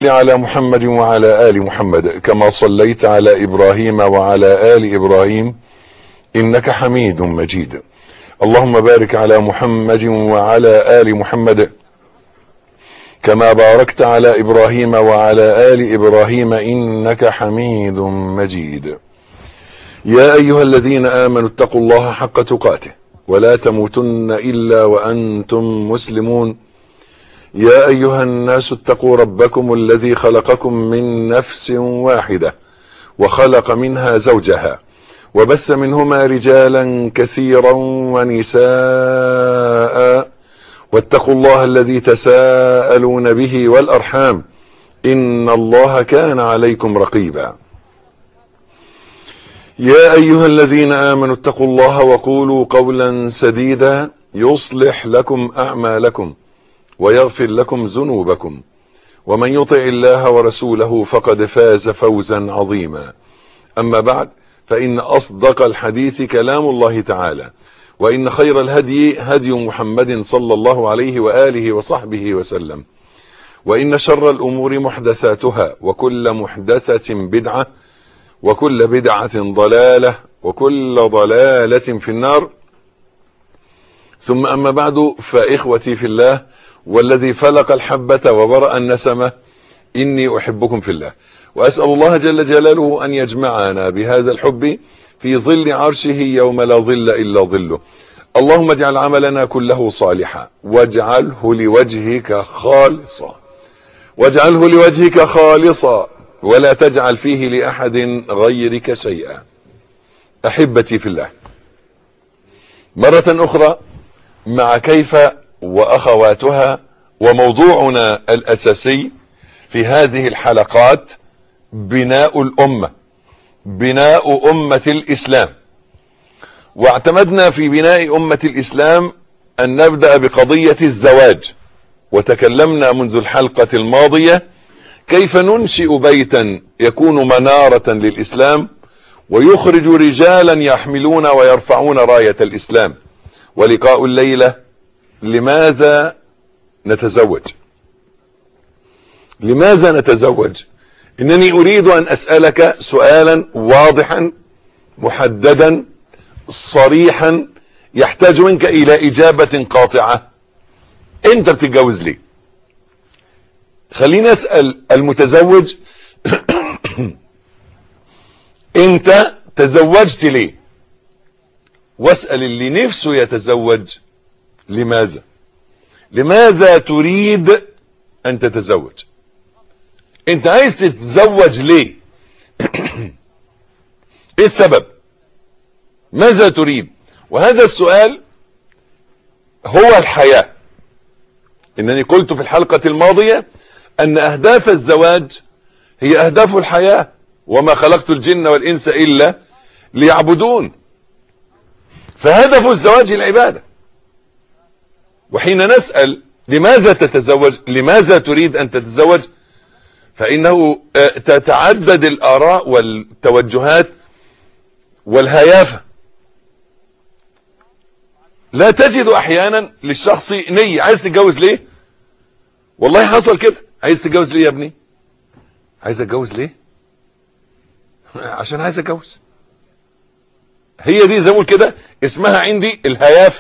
على محمد وعلى آل محمد كما صليت على إبراهيم وعلى آل إبراهيم إنك حميد مجيد اللهم بارك على محمد وعلى آل محمد كما باركت على إبراهيم وعلى آل إبراهيم إنك حميد مجيد يا أيها الذين آمنوا اتقوا الله حق تقاته ولا تموتن إلا وأنتم مسلمون يا أيها الناس اتقوا ربكم الذي خلقكم من نفس واحدة وخلق منها زوجها وبث منهما رجالا كثيرا ونساء واتقوا الله الذي تساءلون به والأرحام إن الله كان عليكم رقيبا يا أيها الذين آمنوا اتقوا الله وقولوا قولا سديدا يصلح لكم أعمالكم ويغفر لكم ذنوبكم ومن يطع الله ورسوله فقد فاز فوزا عظيما أما بعد فإن أصدق الحديث كلام الله تعالى وإن خير الهدي هدي محمد صلى الله عليه وآله وصحبه وسلم وإن شر الأمور محدثاتها وكل محدثة بدعة وكل بدعة ضلالة وكل ضلالة في النار ثم أما بعد فإخوتي في الله والذي فلق الحبة وبرأ النسمة إني أحبكم في الله وأسأل الله جل جلاله أن يجمعنا بهذا الحب في ظل عرشه يوم لا ظل إلا ظله اللهم اجعل عملنا كله صالحا واجعله لوجهك خالصا واجعله لوجهك خالصا ولا تجعل فيه لأحد غيرك شيئا أحبتي في الله مرة أخرى مع كيف وأخواتها وموضوعنا الأساسي في هذه الحلقات بناء الأمة بناء أمة الإسلام واعتمدنا في بناء أمة الإسلام أن نبدأ بقضية الزواج وتكلمنا منذ الحلقة الماضية كيف ننشئ بيتا يكون منارة للإسلام ويخرج رجالا يحملون ويرفعون راية الإسلام ولقاء الليلة لماذا نتزوج لماذا نتزوج إنني أريد أن أسألك سؤالا واضحا محددا صريحا يحتاج منك إلى إجابة قاطعة أنت بتتجوز ليه خليني أسأل المتزوج أنت تزوجت ليه واسأل اللي نفسه يتزوج لماذا لماذا تريد أن تتزوج انت عايز تتزوج ليه ايه السبب ماذا تريد وهذا السؤال هو الحياة انني قلت في الحلقة الماضية ان اهداف الزواج هي اهداف الحياة وما خلقت الجن والانس الا ليعبدون فهدف الزواج العبادة وحين نسأل لماذا تتزوج لماذا تريد ان تتزوج فإنه تتعدد الآراء والتوجهات والهيافة لا تجد أحيانا للشخص نية عايز تتجوز ليه والله حصل كده عايز تتجوز ليه يا ابني عايز اتجوز ليه عشان عايز اتجوز هي دي زي ما كده اسمها عندي الهيافة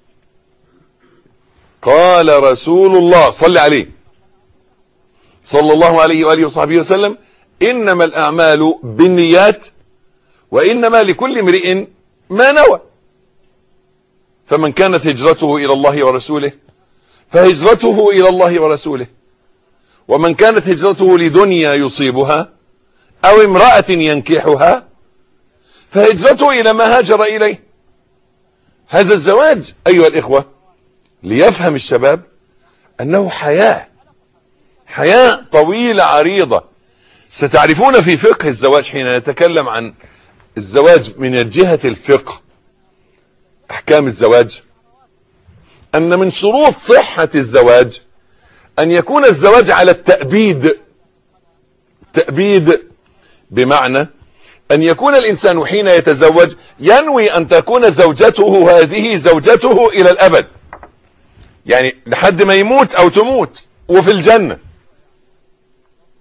قال رسول الله صلي عليه صلى الله عليه وآله وصحبه وسلم إنما الأعمال بالنيات وإنما لكل امرئ ما نوى فمن كانت هجرته إلى الله ورسوله فهجرته إلى الله ورسوله ومن كانت هجرته لدنيا يصيبها أو امرأة ينكحها فهجرته إلى ما هاجر إليه هذا الزواج أيها الإخوة ليفهم الشباب أنه حياة حياة طويلة عريضة ستعرفون في فقه الزواج حين نتكلم عن الزواج من جهة الفقه احكام الزواج ان من شروط صحة الزواج ان يكون الزواج على التأبيد تأبيد بمعنى ان يكون الانسان حين يتزوج ينوي ان تكون زوجته هذه زوجته الى الابد يعني لحد ما يموت او تموت وفي الجنة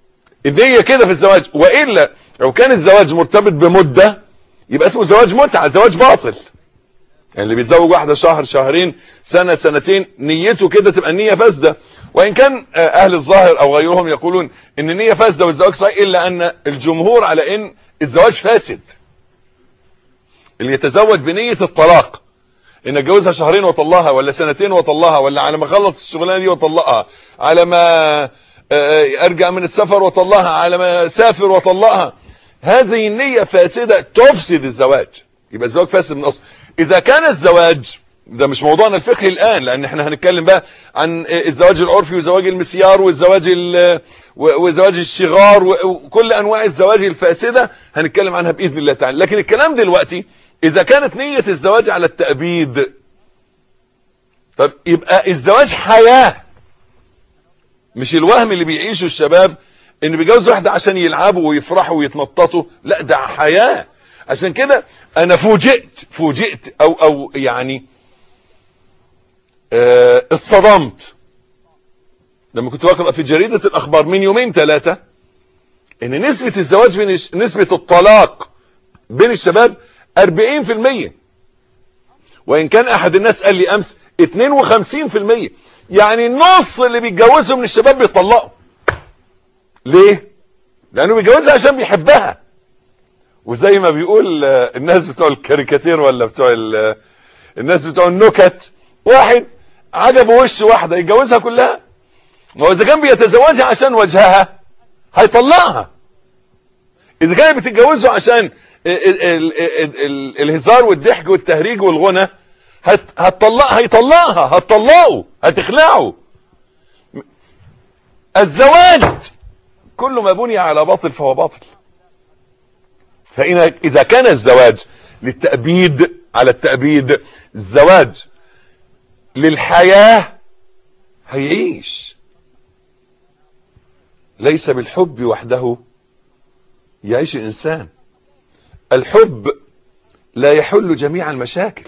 النية كده في الزواج وإلا لو كان الزواج مرتبط بمدة يبقى اسمه زواج متعة زواج باطل يعني اللي بيتزوج واحدة شهر شهرين سنة سنتين نيته كده تبقى النية فاسدة وإن كان أهل الظاهر أو غيرهم يقولون إن النية فاسدة والزواج صحيح إلا أن الجمهور على إن الزواج فاسد اللي يتزوج بنية الطلاق ان اتجوزها شهرين واطلقها ولا سنتين واطلقها ولا على ما اخلص الشغلانه دي واطلقها على ما ارجع من السفر واطلقها على ما اسافر واطلقها هذه النية فاسدة تفسد الزواج يبقى الزواج فاسد من اصل اذا كان الزواج ده مش موضوعنا الفقهي الان لان احنا هنتكلم بقى عن الزواج العرفي وزواج المسيار والزواج وزواج الشغار وكل انواع الزواج الفاسدة هنتكلم عنها باذن الله تعالى لكن الكلام دلوقتي اذا كانت نية الزواج على التأبيد طب يبقى الزواج حياة مش الوهم اللي بيعيشه الشباب ان بيجوز واحدة عشان يلعبوا ويفرحوا ويتنططوا لا ده حياة عشان كده انا فوجئت فوجئت او او يعني اه اتصدمت لما كنت بقرأ في جريدة الاخبار من يومين ثلاثة ان نسبة الزواج بين نسبة الطلاق بين الشباب 40% وان كان احد الناس قال لي امس 52% يعني النص اللي بيتجوزوا من الشباب بيطلقوا ليه لانه بيتجوزها عشان بيحبها وزي ما بيقول الناس بتوع الكاريكاتير ولا بتوع الناس بتوع النكت واحد عجبه وش واحده يتجوزها كلها ما هو اذا كان بيتزوجها عشان وجهها هيطلقها اذا كانت بتتجوزه عشان ال ال ال الهزار والضحك والتهريج والغنى هتطلق هيطلقها هتطلقه هتخلعه الزواج كل ما بني على باطل فهو باطل فإن إذا كان الزواج للتأبيد على التأبيد الزواج للحياة هيعيش ليس بالحب وحده يعيش الإنسان الحب لا يحل جميع المشاكل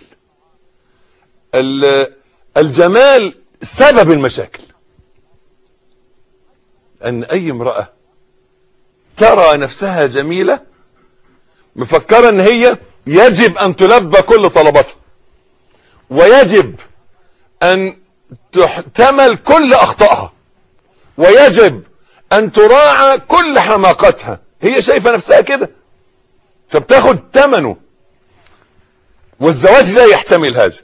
الجمال سبب المشاكل أن أي امرأة ترى نفسها جميلة مفكرة أن هي يجب أن تلبى كل طلباتها ويجب أن تحتمل كل أخطائها ويجب أن تراعى كل حماقتها هي شايفة نفسها كده فبتاخد ثمنه والزواج لا يحتمل هذا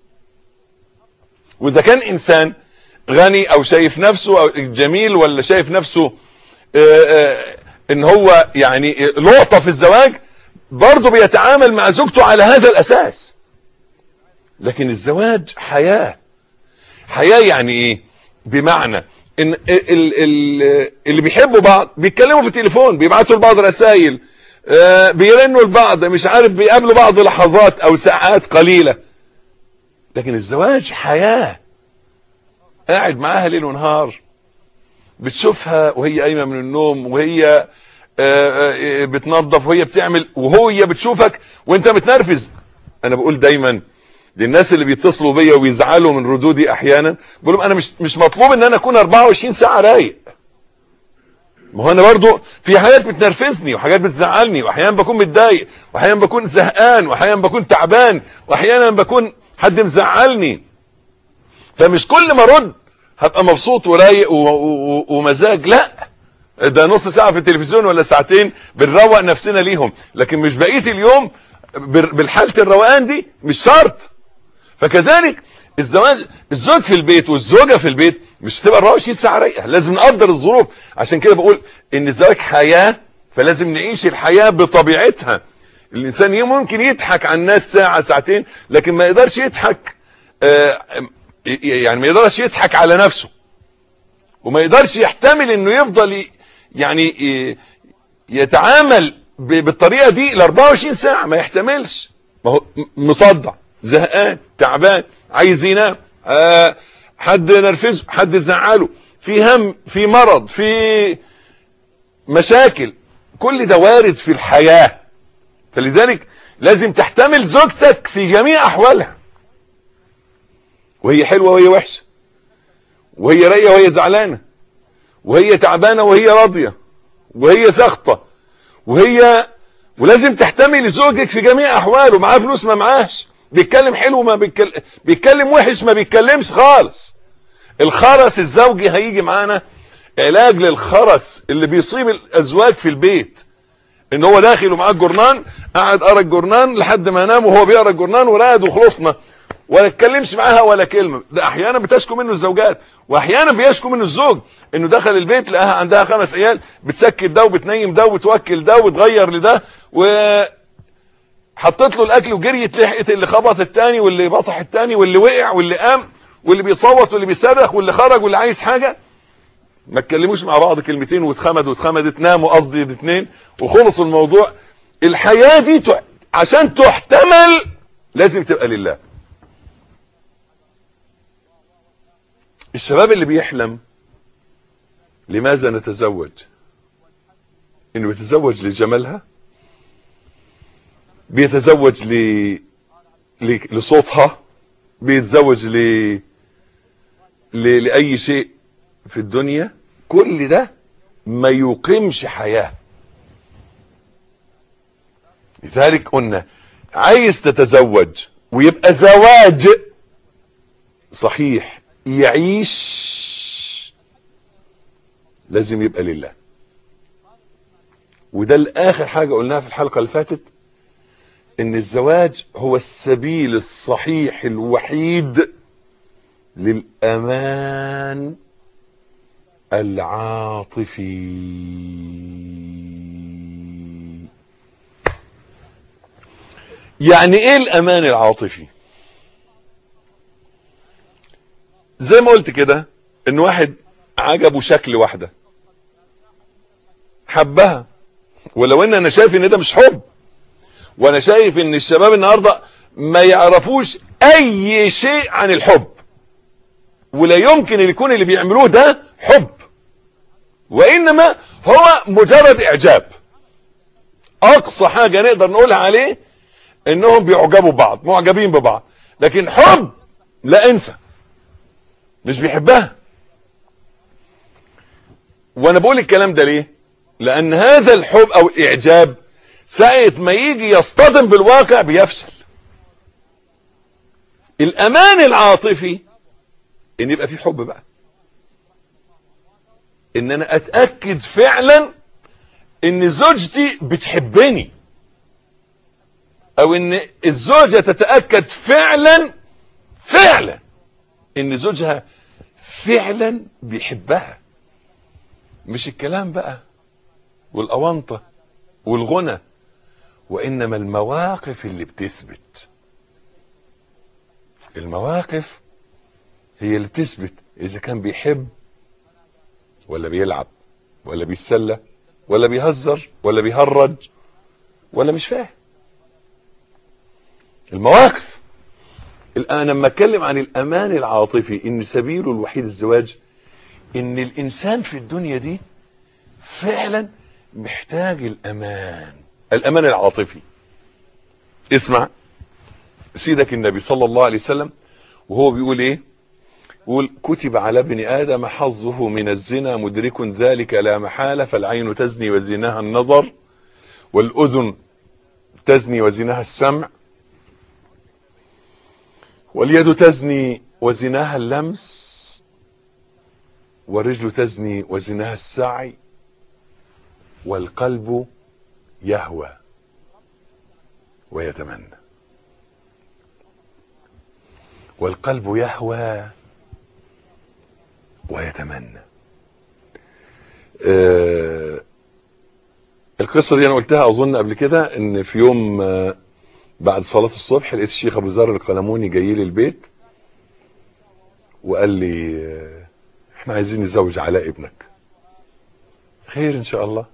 واذا كان انسان غني او شايف نفسه أو جميل ولا شايف نفسه آآ آآ ان هو يعني لقطة في الزواج برضه بيتعامل مع زوجته على هذا الاساس لكن الزواج حياة حياة يعني ايه بمعنى ان اللي بيحبوا بعض بيتكلموا في التليفون بيبعتوا لبعض رسائل آه بيرنوا لبعض مش عارف بيقابلوا بعض لحظات او ساعات قليلة لكن الزواج حياة قاعد معاها ليل ونهار بتشوفها وهي قايمة من النوم وهي آه آه بتنظف وهي بتعمل وهي بتشوفك وانت متنرفز انا بقول دايما للناس اللي بيتصلوا بيا ويزعلوا من ردودي احيانا بقول لهم انا مش مش مطلوب ان انا اكون 24 ساعة رايق ما هو انا برضو في حاجات بتنرفزني وحاجات بتزعلني واحيانا بكون متضايق واحيانا بكون زهقان واحيانا بكون تعبان واحيانا بكون حد مزعلني فمش كل ما ارد هبقى مبسوط ورايق ومزاج لا ده نص ساعة في التلفزيون ولا ساعتين بنروق نفسنا ليهم لكن مش بقية اليوم بالحالة الروقان دي مش شرط فكذلك الزواج الزوج في البيت والزوجة في البيت مش تبقى 24 ساعة رايقة لازم نقدر الظروف عشان كده بقول ان الزواج حياة فلازم نعيش الحياة بطبيعتها الانسان ممكن يضحك على الناس ساعة ساعتين لكن ما يقدرش يضحك آه يعني ما يقدرش يضحك على نفسه وما يقدرش يحتمل انه يفضل يعني يتعامل بالطريقة دي ل 24 ساعة ما يحتملش ما هو مصدع زهقان تعبان عايز ينام آه حد نرفزه حد زعله في هم في مرض في مشاكل كل ده وارد في الحياة فلذلك لازم تحتمل زوجتك في جميع احوالها وهي حلوة وهي وحشة وهي رايقة وهي زعلانة وهي تعبانة وهي راضية وهي سخطة وهي ولازم تحتمل زوجك في جميع احواله معاه فلوس ما معاش بيتكلم حلو ما بيتكلم بيتكلم وحش ما بيتكلمش خالص الخرس الزوجي هيجي معانا علاج للخرس اللي بيصيب الازواج في البيت ان هو داخل ومعاه الجرنان قاعد قرا الجرنان لحد ما نام وهو بيقرا الجرنان ورقد وخلصنا ولا اتكلمش معاها ولا كلمه ده احيانا بتشكو منه الزوجات واحيانا بيشكو منه الزوج انه دخل البيت لقاها عندها خمس عيال بتسكت ده وبتنيم ده وبتوكل ده وتغير لده و حطيت له الاكل وجريت لحقت اللي خبط التاني واللي بطح التاني واللي وقع واللي قام واللي بيصوت واللي بيصرخ واللي خرج واللي عايز حاجه ما اتكلموش مع بعض كلمتين واتخمد واتخمدت ناموا قصدي الاثنين وخلص الموضوع الحياه دي تح... عشان تحتمل لازم تبقى لله الشباب اللي بيحلم لماذا نتزوج انه بيتزوج لجمالها بيتزوج ل... ل... لصوتها بيتزوج ل... ل... لأي شيء في الدنيا كل ده ما يقيمش حياة لذلك قلنا عايز تتزوج ويبقى زواج صحيح يعيش لازم يبقى لله وده الاخر حاجة قلناها في الحلقة اللي فاتت ان الزواج هو السبيل الصحيح الوحيد للامان العاطفي يعني ايه الامان العاطفي زي ما قلت كده ان واحد عجبه شكل واحدة حبها ولو ان انا شايف ان ده مش حب وانا شايف ان الشباب النهاردة ما يعرفوش اي شيء عن الحب ولا يمكن ان يكون اللي بيعملوه ده حب وانما هو مجرد اعجاب اقصى حاجة نقدر نقولها عليه انهم بيعجبوا ببعض معجبين ببعض لكن حب لا انسى مش بيحبها وانا بقول الكلام ده ليه لان هذا الحب او الاعجاب ساعة ما يجي يصطدم بالواقع بيفشل الامان العاطفي ان يبقى في حب بقى ان انا اتأكد فعلا ان زوجتي بتحبني او ان الزوجة تتأكد فعلا فعلا ان زوجها فعلا بيحبها مش الكلام بقى والاونطة والغنى وانما المواقف اللي بتثبت المواقف هي اللي بتثبت اذا كان بيحب ولا بيلعب ولا بيتسلى ولا بيهزر ولا بيهرج ولا مش فاهم المواقف الان لما اتكلم عن الامان العاطفي ان سبيله الوحيد الزواج ان الانسان في الدنيا دي فعلا محتاج الامان الامان العاطفي اسمع سيدك النبي صلى الله عليه وسلم وهو بيقول ايه يقول كتب على ابن ادم حظه من الزنا مدرك ذلك لا محالة فالعين تزني وزناها النظر والاذن تزني وزناها السمع واليد تزني وزناها اللمس والرجل تزني وزناها السعي والقلب يهوى ويتمنى والقلب يهوى ويتمنى آه القصة دي انا قلتها اظن قبل كده ان في يوم آه بعد صلاة الصبح لقيت الشيخ ابو ذر القلموني جاي لي البيت وقال لي آه احنا عايزين نزوج علاء ابنك خير ان شاء الله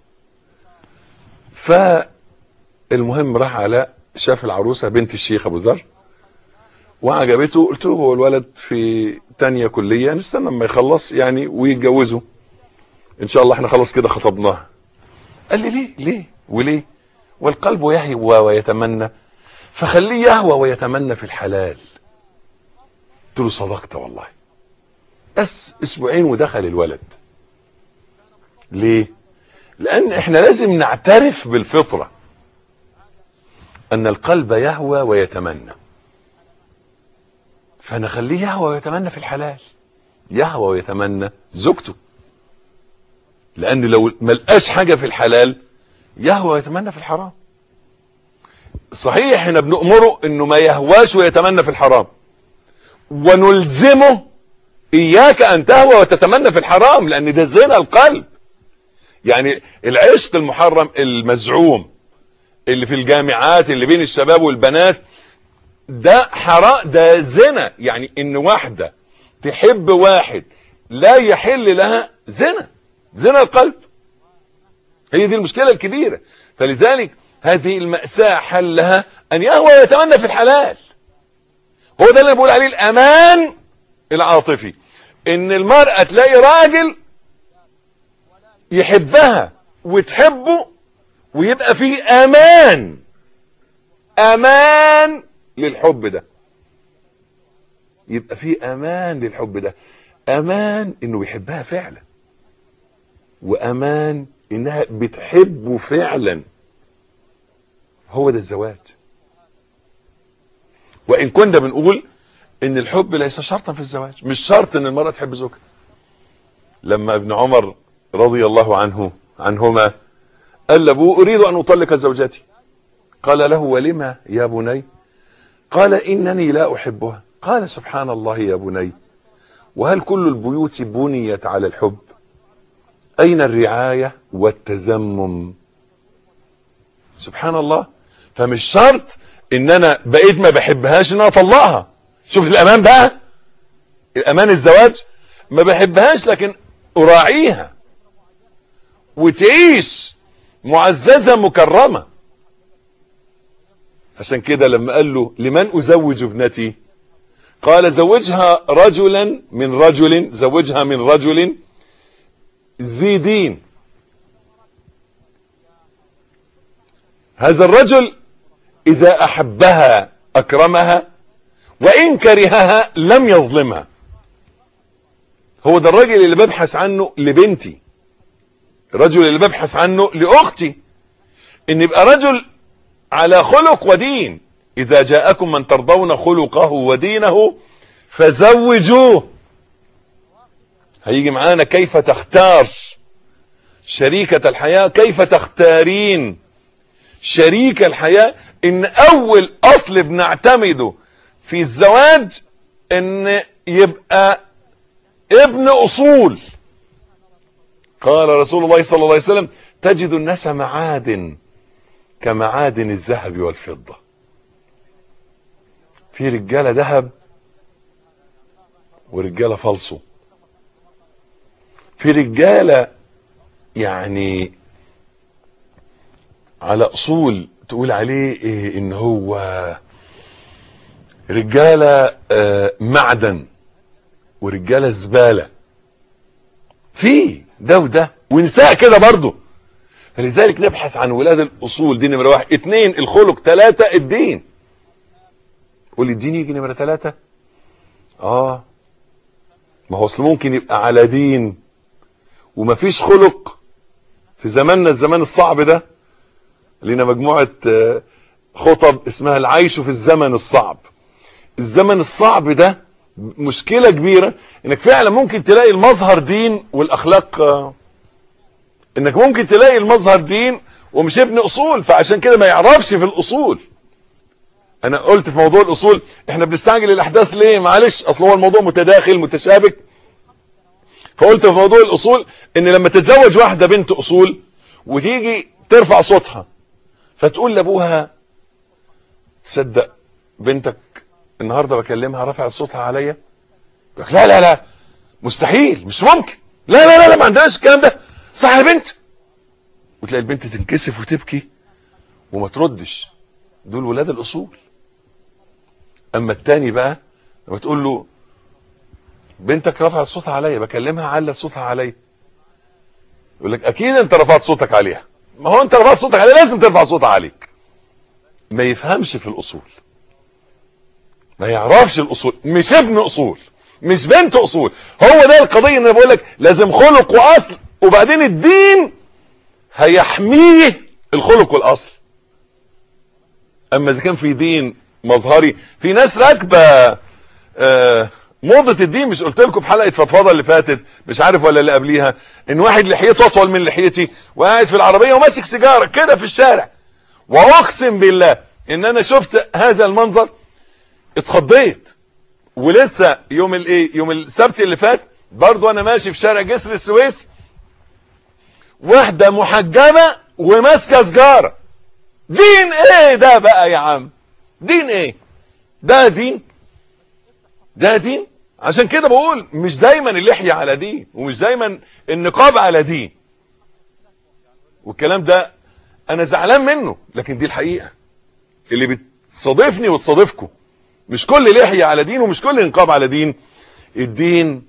فالمهم راح علاء شاف العروسة بنت الشيخ ابو ذر وعجبته قلت له هو الولد في تانية كلية نستنى لما يخلص يعني ويتجوزوا ان شاء الله احنا خلاص كده خطبناه قال لي ليه ليه وليه والقلب يهوى ويتمنى فخليه يهوى ويتمنى في الحلال قلت له صدقت والله بس اسبوعين ودخل الولد ليه لان احنا لازم نعترف بالفطرة ان القلب يهوى ويتمنى فنخليه يهوى ويتمنى في الحلال يهوى ويتمنى زوجته لان لو ملقاش حاجة في الحلال يهوى ويتمنى في الحرام صحيح احنا بنأمره انه ما يهواش ويتمنى في الحرام ونلزمه اياك ان تهوى وتتمنى في الحرام لان ده زنا القلب يعني العشق المحرم المزعوم اللي في الجامعات اللي بين الشباب والبنات ده حرام ده زنا يعني ان واحدة تحب واحد لا يحل لها زنا زنا القلب هي دي المشكلة الكبيرة فلذلك هذه المأساة حلها ان يهوى ويتمنى في الحلال هو ده اللي أنا بقول عليه الامان العاطفي ان المرأة تلاقي راجل يحبها وتحبه ويبقى فيه امان امان للحب ده يبقى فيه امان للحب ده امان انه بيحبها فعلا وامان انها بتحبه فعلا هو ده الزواج وان كنا بنقول ان الحب ليس شرطا في الزواج مش شرط ان المرأة تحب زوجها لما ابن عمر رضي الله عنه عنهما قال لابوه اريد ان اطلق زوجتي قال له ولما يا بني قال انني لا احبها قال سبحان الله يا بني وهل كل البيوت بنيت على الحب اين الرعاية والتزمم سبحان الله فمش شرط ان انا بقيت ما بحبهاش ان انا اطلقها شوف الامان بقى الامان الزواج ما بحبهاش لكن اراعيها وتعيش معززة مكرمة عشان كده لما قال له لمن ازوج ابنتي قال زوجها رجلا من رجل زوجها من رجل ذي دين هذا الرجل اذا احبها اكرمها وان كرهها لم يظلمها هو ده الرجل اللي ببحث عنه لبنتي الرجل اللي ببحث عنه لاختي ان يبقى رجل على خلق ودين اذا جاءكم من ترضون خلقه ودينه فزوجوه هيجي معانا كيف تختار شريكة الحياة كيف تختارين شريك الحياة ان اول اصل بنعتمده في الزواج ان يبقى ابن اصول قال رسول الله صلى الله عليه وسلم تجد الناس معادن كمعادن الذهب والفضة في رجالة ذهب ورجالة فلسو في رجالة يعني على اصول تقول عليه إيه ان هو رجالة آه معدن ورجالة زبالة في ده وده ونساء كده برضو فلذلك نبحث عن ولاد الاصول دي نمرة واحد اتنين الخلق تلاتة الدين قول لي الدين يجي نمرة تلاتة اه ما هو اصل ممكن يبقى على دين ومفيش خلق في زماننا الزمان الصعب ده لنا مجموعة خطب اسمها العيش في الزمن الصعب الزمن الصعب ده مشكلة كبيرة انك فعلا ممكن تلاقي المظهر دين والاخلاق انك ممكن تلاقي المظهر دين ومش ابن اصول فعشان كده ما يعرفش في الاصول انا قلت في موضوع الاصول احنا بنستعجل الاحداث ليه معلش اصل هو الموضوع متداخل متشابك فقلت في موضوع الاصول ان لما تتزوج واحدة بنت اصول وتيجي ترفع صوتها فتقول لابوها تصدق بنتك النهاردة بكلمها رفعت صوتها عليا لا لا لا مستحيل مش ممكن لا لا لا, لا ما عندناش الكلام ده صح يا بنت وتلاقي البنت تنكسف وتبكي وما تردش دول ولاد الاصول اما التاني بقى لما تقول له بنتك رفعت صوتها عليا بكلمها علت صوتها عليا يقول لك اكيد انت رفعت صوتك عليها ما هو انت رفعت صوتك عليها لازم ترفع صوتها عليك ما يفهمش في الاصول ما يعرفش الاصول مش ابن اصول مش بنت اصول هو ده القضية ان انا بقول لك لازم خلق واصل وبعدين الدين هيحميه الخلق والاصل اما اذا كان في دين مظهري في ناس راكبه آه موضة الدين مش قلت لكم في حلقة فضفاضة اللي فاتت مش عارف ولا اللي قبليها ان واحد لحيته اطول من لحيتي وقاعد في العربية وماسك سيجارة كده في الشارع واقسم بالله ان انا شفت هذا المنظر اتخضيت ولسه يوم الايه يوم السبت اللي فات برضو انا ماشي في شارع جسر السويس واحدة محجبة وماسكة سجارة دين ايه ده بقى يا عم دين ايه ده دين ده دين عشان كده بقول مش دايما اللحية على دين ومش دايما النقاب على دين والكلام ده انا زعلان منه لكن دي الحقيقة اللي بتصادفني وتصادفكم مش كل لحية على دين ومش كل نقاب على دين الدين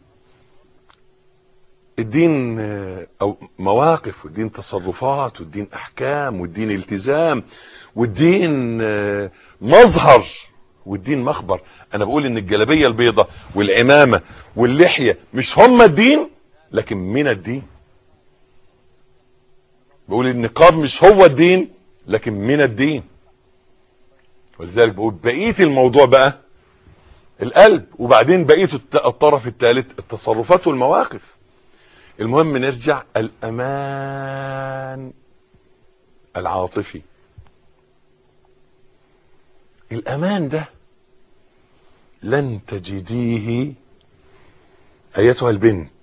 الدين او مواقف والدين تصرفات والدين احكام والدين التزام والدين مظهر والدين مخبر انا بقول ان الجلابيه البيضاء والعمامه واللحيه مش هم الدين لكن من الدين بقول النقاب مش هو الدين لكن من الدين ولذلك بقول بقيه الموضوع بقى القلب وبعدين بقيه الطرف الثالث التصرفات والمواقف المهم نرجع الامان العاطفي الامان ده لن تجديه ايتها البنت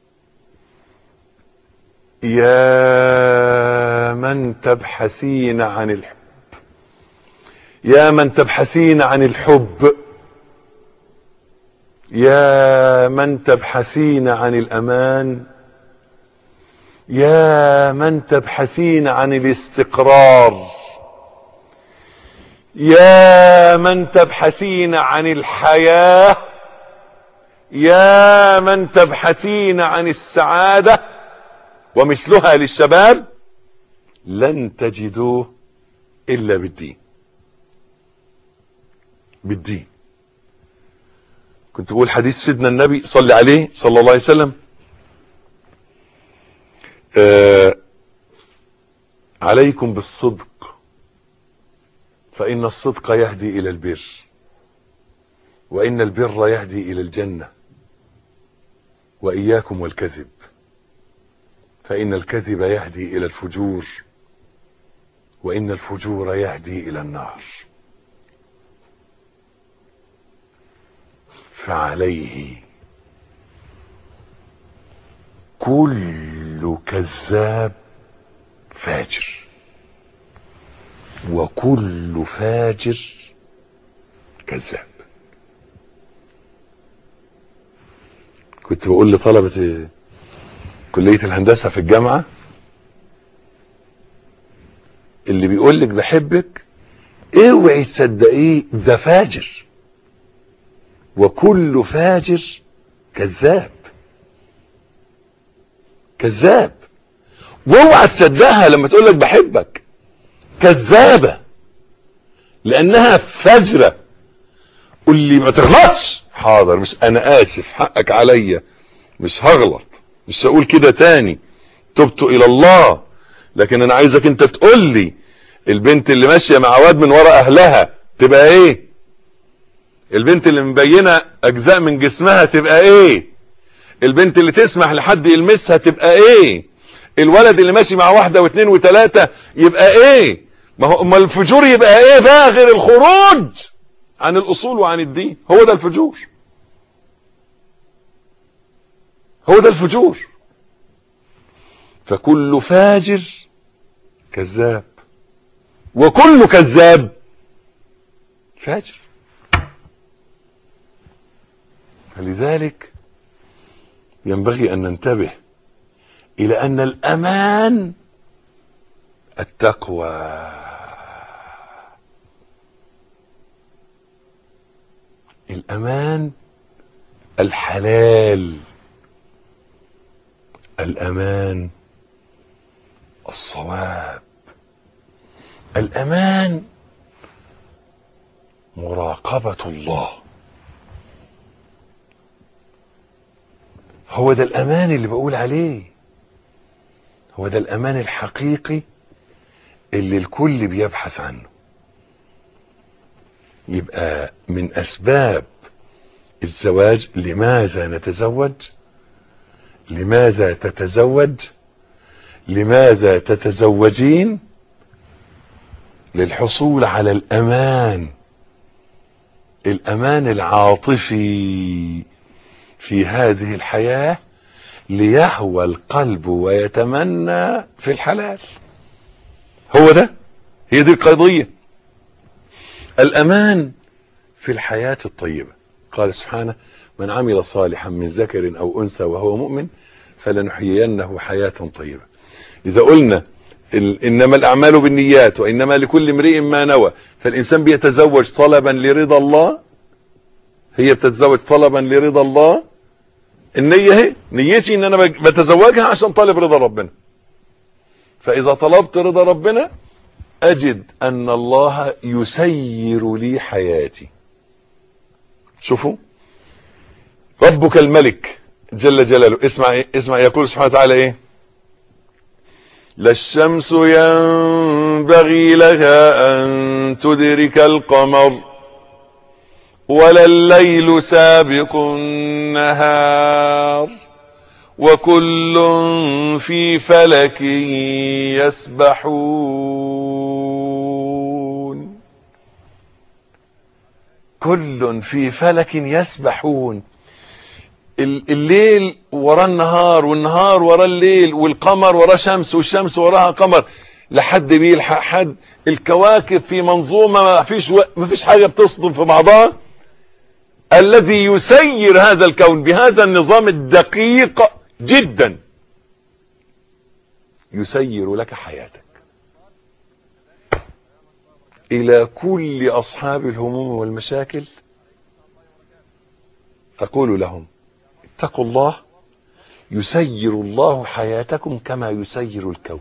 يا من تبحثين عن الحب يا من تبحثين عن الحب يا من تبحثين عن الامان يا من تبحثين عن الاستقرار يا من تبحثين عن الحياة يا من تبحثين عن السعادة ومثلها للشباب لن تجدوه إلا بالدين بالدين كنت بقول حديث سيدنا النبي صلى عليه صلى الله عليه وسلم آه عليكم بالصدق فإن الصدق يهدي إلى البر وإن البر يهدي إلى الجنة وإياكم والكذب فإن الكذب يهدي إلى الفجور وإن الفجور يهدي إلى النار فعليه كل كذاب فاجر وكل فاجر كذاب كنت بقول لطلبة كلية الهندسة في الجامعة اللي بيقول لك بحبك اوعي تصدقيه ده فاجر وكل فاجر كذاب كذاب واوعى تصدقها لما تقول لك بحبك كذابة لانها فجرة قول لي ما تغلطش حاضر مش انا اسف حقك عليا مش هغلط مش هقول كده تاني تبت الى الله لكن انا عايزك انت تقول لي البنت اللي ماشية مع واد من ورا اهلها تبقى ايه البنت اللي مبينة اجزاء من جسمها تبقى ايه البنت اللي تسمح لحد يلمسها تبقى ايه الولد اللي ماشي مع واحدة واثنين وثلاثة يبقى ايه ما هو اما الفجور يبقى ايه بقى غير الخروج عن الاصول وعن الدين هو ده الفجور هو ده الفجور فكل فاجر كذاب وكل كذاب فاجر فلذلك ينبغي ان ننتبه الى ان الامان التقوى الامان الحلال الامان الصواب الامان مراقبة الله هو ده الامان اللي بقول عليه هو ده الامان الحقيقي اللي الكل بيبحث عنه يبقى من اسباب الزواج لماذا نتزوج لماذا تتزوج لماذا تتزوجين للحصول على الامان الامان العاطفي في هذه الحياه ليهوى القلب ويتمنى في الحلال هو ده هي دي القضيه الامان في الحياه الطيبه قال سبحانه من عمل صالحا من ذكر او انثى وهو مؤمن فلنحيينه حياه طيبه اذا قلنا ال- انما الاعمال بالنيات وانما لكل امرئ ما نوى فالانسان بيتزوج طلبا لرضا الله هي بتتزوج طلبا لرضا الله النية اهي نيتي ان انا بج- بتزوجها عشان طالب رضا ربنا فاذا طلبت رضا ربنا اجد ان الله يسير لي حياتي شوفوا ربك الملك جل جلاله اسمع إيه؟ اسمع يقول سبحانه وتعالى ايه لا الشمس ينبغي لها ان تدرك القمر ولا الليل سابق النهار وكل في فلك يسبحون كل في فلك يسبحون ال- الليل وراه النهار والنهار وراه الليل والقمر وراه شمس والشمس وراها قمر لحد بيلحق حد الكواكب في منظومه ما فيش و... ما فيش حاجه بتصدم في بعضها الذي يسير هذا الكون بهذا النظام الدقيق جدا يسير لك حياتك الى كل اصحاب الهموم والمشاكل اقول لهم اتقوا الله يسير الله حياتكم كما يسير الكون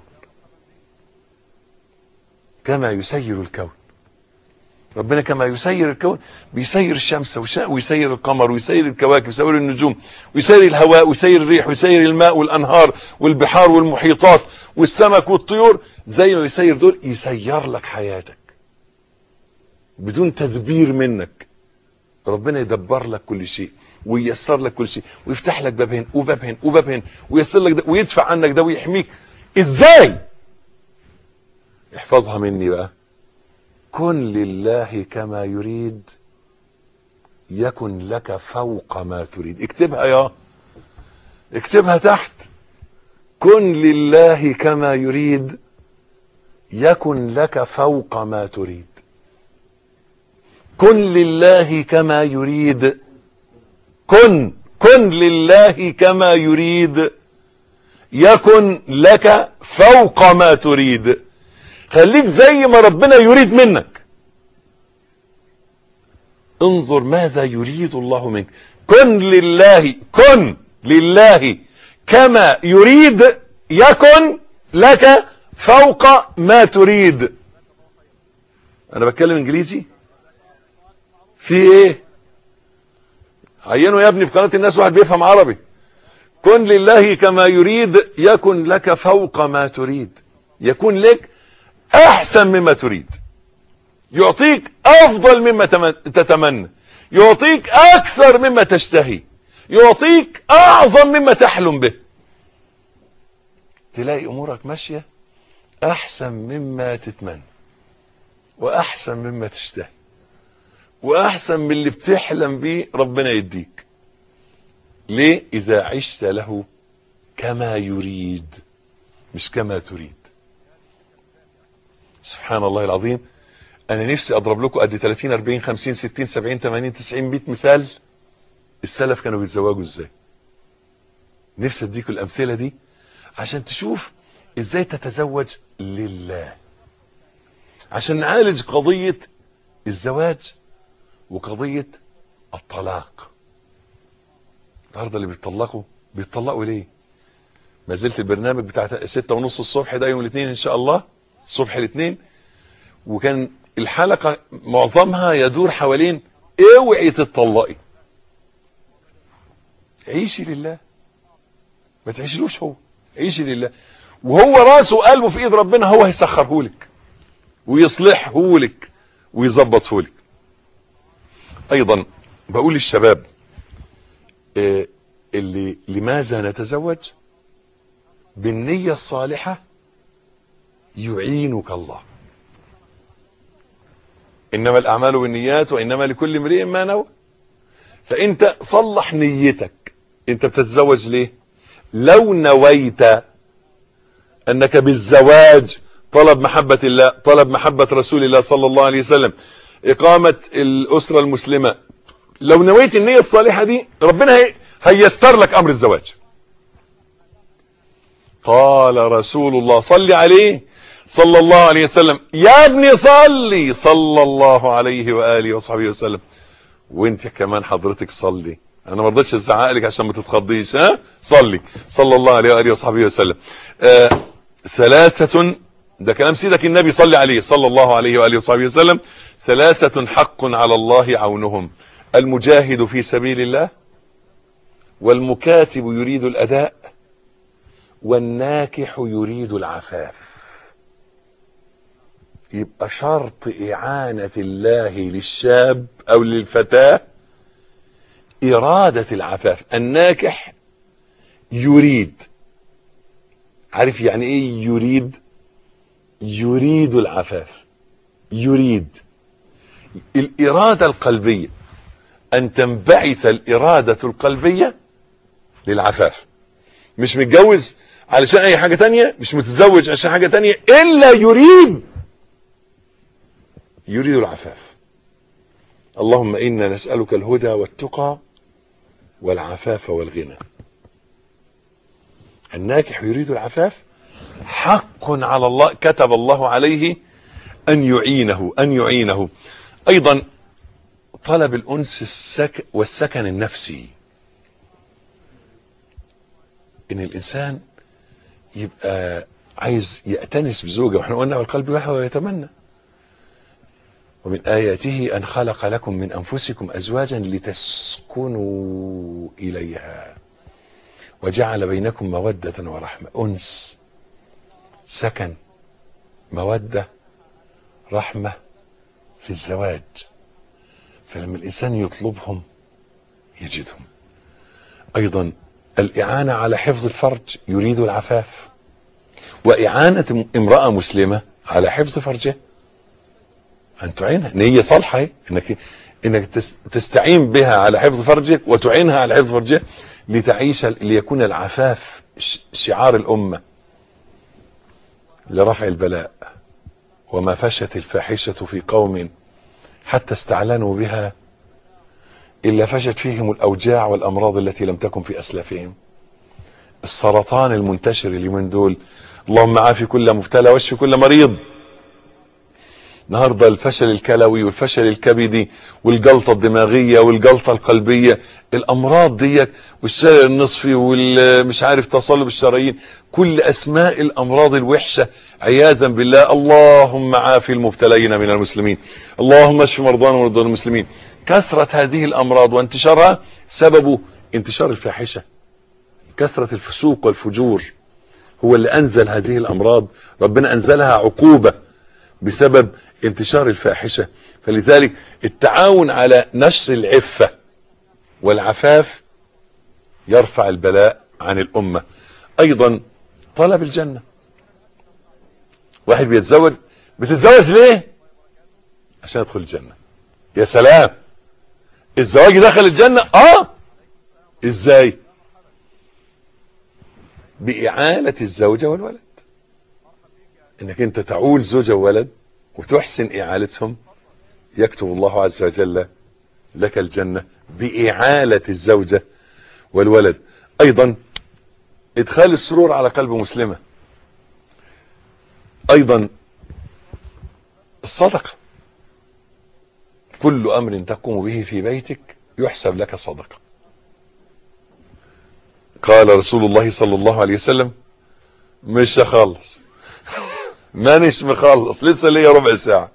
كما يسير الكون ربنا كما يسير الكون بيسير الشمس وش- ويسير القمر ويسير الكواكب ويسير النجوم ويسير الهواء ويسير الريح ويسير الماء والانهار والبحار والمحيطات والسمك والطيور زي ما يسير دول يسير لك حياتك بدون تدبير منك ربنا يدبر لك كل شيء وييسر لك كل شيء ويفتح لك باب هنا وباب هنا وباب هنا وييسر لك ده ويدفع عنك ده ويحميك ازاي احفظها مني بقى كن لله كما يريد يكن لك فوق ما تريد اكتبها يا اكتبها تحت كن لله كما يريد يكن لك فوق ما تريد كن لله كما يريد كن كن لله كما يريد يكن لك فوق ما تريد خليك زي ما ربنا يريد منك انظر ماذا يريد الله منك كن لله كن لله كما يريد يكن لك فوق ما تريد انا بتكلم انجليزي في ايه عينوا يا ابني في قناة الناس واحد بيفهم عربي كن لله كما يريد يكن لك فوق ما تريد يكون لك احسن مما تريد يعطيك افضل مما تمن- تتمنى يعطيك اكثر مما تشتهي يعطيك اعظم مما تحلم به تلاقي امورك ماشيه احسن مما تتمنى واحسن مما تشتهي واحسن من اللي بتحلم بيه ربنا يديك ليه اذا عشت له كما يريد مش كما تريد سبحان الله العظيم انا نفسي اضرب لكم قد 30 40 50 60 70 80 90 100 مثال السلف كانوا بيتزوجوا ازاي نفسي اديكم الامثله دي عشان تشوف ازاي تتزوج لله عشان نعالج قضيه الزواج وقضيه الطلاق النهارده اللي بيتطلقوا بيتطلقوا ليه ما زلت البرنامج بتاع ستة ونص الصبح ده يوم الاثنين ان شاء الله الصبح الاثنين وكان الحلقة معظمها يدور حوالين اوعي تتطلقي عيشي لله ما تعيشلوش هو عيشي لله وهو راسه وقلبه في ايد ربنا هو هيسخره لك ويصلحه لك ويظبطه لك ايضا بقول للشباب إيه اللي لماذا نتزوج بالنية الصالحة يعينك الله انما الاعمال بالنيات وانما لكل امرئ ما نوى فانت صلح نيتك انت بتتزوج ليه لو نويت انك بالزواج طلب محبة الله طلب محبة رسول الله صلى الله عليه وسلم اقامة الاسرة المسلمة لو نويت النية الصالحة دي ربنا هي هيسر لك امر الزواج قال رسول الله صل عليه صلى الله عليه وسلم يا ابني صلي صلى الله عليه وآله وصحبه وسلم وانت كمان حضرتك صلي انا ما رضيتش ازعق لك عشان ما تتخضيش ها صلي صلى الله عليه وآله وصحبه وسلم آه ثلاثة ده كلام سيدك النبي صلي عليه صلى الله عليه وآله وصحبه وسلم ثلاثة حق على الله عونهم المجاهد في سبيل الله والمكاتب يريد الأداء والناكح يريد العفاف يبقى شرط إعانة الله للشاب أو للفتاة إرادة العفاف الناكح يريد عارف يعني إيه يريد يريد العفاف يريد الإرادة القلبية أن تنبعث الإرادة القلبية للعفاف مش متجوز علشان أي حاجة تانية مش متزوج عشان حاجة تانية إلا يريد يريد العفاف اللهم إنا نسألك الهدى والتقى والعفاف والغنى الناكح يريد العفاف حق على الله كتب الله عليه أن يعينه أن يعينه أيضا طلب الأنس السك والسكن النفسي إن الإنسان يبقى عايز يأتنس بزوجه واحنا قلنا والقلب يحوى ويتمنى ومن آياته أن خلق لكم من أنفسكم أزواجا لتسكنوا إليها وجعل بينكم مودة ورحمة أنس سكن مودة رحمة في الزواج فلما الإنسان يطلبهم يجدهم أيضا الإعانة على حفظ الفرج يريد العفاف وإعانة امرأة مسلمة على حفظ فرجها أن تعينها إن هي صالحة إنك إنك تستعين بها على حفظ فرجك وتعينها على حفظ فرجها لتعيش ليكون العفاف شعار الأمة لرفع البلاء وما فشت الفاحشة في قوم حتى استعلنوا بها إلا فشت فيهم الأوجاع والأمراض التي لم تكن في أسلافهم السرطان المنتشر اليومين دول اللهم عافي كل مبتلى واشفي كل مريض النهارده الفشل الكلوي والفشل الكبدي والجلطه الدماغيه والجلطه القلبيه الامراض ديت والشلل النصفي والمش عارف تصلب الشرايين كل اسماء الامراض الوحشه عياذا بالله اللهم عافي المبتلين من المسلمين اللهم اشف مرضانا ومرضى المسلمين كثره هذه الامراض وانتشارها سببه انتشار الفاحشه كثره الفسوق والفجور هو اللي انزل هذه الامراض ربنا انزلها عقوبه بسبب انتشار الفاحشة فلذلك التعاون على نشر العفة والعفاف يرفع البلاء عن الأمة أيضا طلب الجنة واحد بيتزوج بتتزوج ليه عشان يدخل الجنة يا سلام الزواج دخل الجنة اه ازاي بإعالة الزوجة والولد انك انت تعول زوجة وولد وتحسن إعالتهم يكتب الله عز وجل لك الجنة بإعالة الزوجة والولد أيضا إدخال السرور على قلب مسلمة أيضا الصدقة كل أمر تقوم به في بيتك يحسب لك صدقة قال رسول الله صلى الله عليه وسلم مش هخلص مانيش مخلص لسه ليا ربع ساعة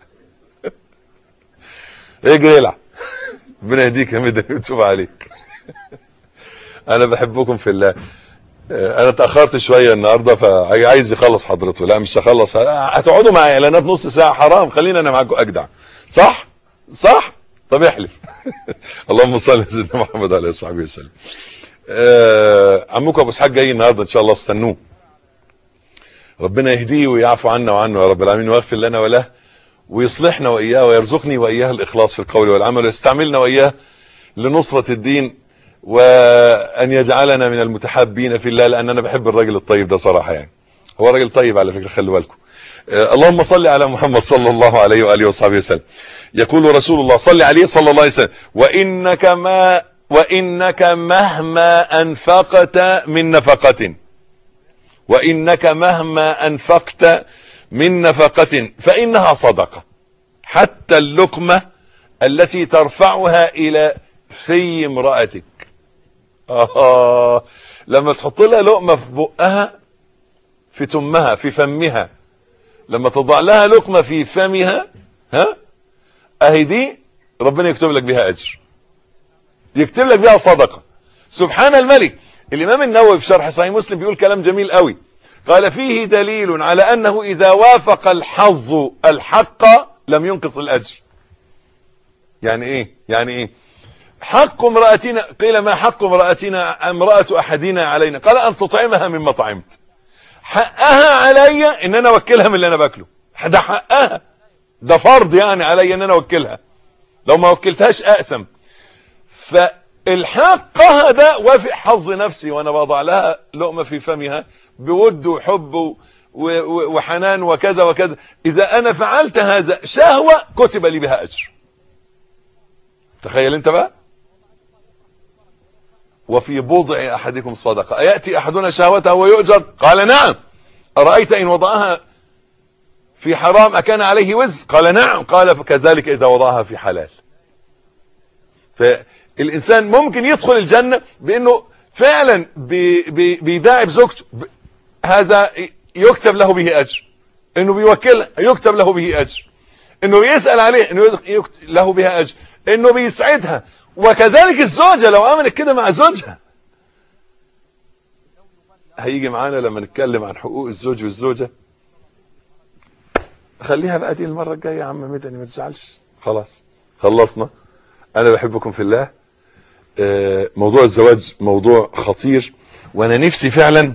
اجري العب ربنا يهديك يا مدى يتوب عليك انا بحبكم في الله انا اتاخرت شويه النهارده فعايز يخلص حضرته لا مش هخلص هتقعدوا مع اعلانات نص ساعه حرام خلينا انا معاكم اجدع صح صح طب احلف اللهم صل على سيدنا محمد عليه الصلاه وسلم آه عمكم ابو اسحاق جاي النهارده ان شاء الله استنوه ربنا يهديه ويعفو عنا وعنه يا رب العالمين ويغفر لنا وله ويصلحنا واياه ويرزقني واياه الاخلاص في القول والعمل ويستعملنا واياه لنصرة الدين وان يجعلنا من المتحابين في الله لان انا بحب الراجل الطيب ده صراحة يعني هو راجل طيب على فكرة خلوا بالكم آه اللهم صل على محمد صلى الله عليه وآله وصحبه وسلم يقول رسول الله صل عليه صلى الله عليه وسلم وإنك ما وإنك مهما أنفقت من نفقة وإنك مهما أنفقت من نفقة فإنها صدقة حتى اللقمة التي ترفعها إلى في امرأتك آه لما تحط لها لقمة في بقها في تمها في فمها لما تضع لها لقمة في فمها ها اهي دي ربنا يكتب لك بها اجر يكتب لك بها صدقة سبحان الملك الامام النووي في شرح صحيح مسلم بيقول كلام جميل قوي قال فيه دليل على انه اذا وافق الحظ الحق لم ينقص الاجر يعني ايه يعني ايه حق امرأتنا قيل ما حق امرأتنا امرأة احدنا علينا قال ان تطعمها مما طعمت حقها علي ان انا اوكلها من اللي انا باكله ده حقها ده فرض يعني علي ان انا اوكلها لو ما وكلتهاش اقسم فالحقها ده وافق حظ نفسي وانا بضع لها لقمة في فمها بود وحب وحنان وكذا وكذا اذا انا فعلت هذا شهوة كتب لي بها اجر تخيل انت بقى وفي بضع احدكم صدقة ايأتي احدنا شهوته ويؤجر قال نعم ارأيت ان وضعها في حرام اكان عليه وزر قال نعم قال فكذلك اذا وضعها في حلال فالانسان ممكن يدخل الجنة بانه فعلا بي بي بيداعب زوجته هذا يكتب له به اجر انه بيوكلها يكتب له به اجر انه بيسأل عليه انه يكتب له بها اجر انه بيسعدها وكذلك الزوجة لو عملت كده مع زوجها هيجي معانا لما نتكلم عن حقوق الزوج والزوجة خليها بقى دي المرة الجاية يا عم مدني ما تزعلش خلاص خلصنا انا بحبكم في الله موضوع الزواج موضوع خطير وانا نفسي فعلا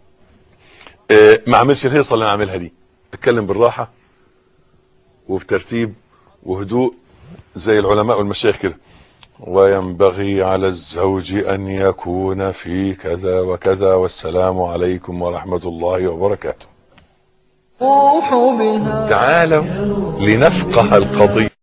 ما اعملش الهيصة اللي انا اعملها دي اتكلم بالراحة وبترتيب وهدوء زي العلماء والمشايخ كده وينبغي على الزوج ان يكون في كذا وكذا والسلام عليكم ورحمة الله وبركاته تعالوا لنفقه القضية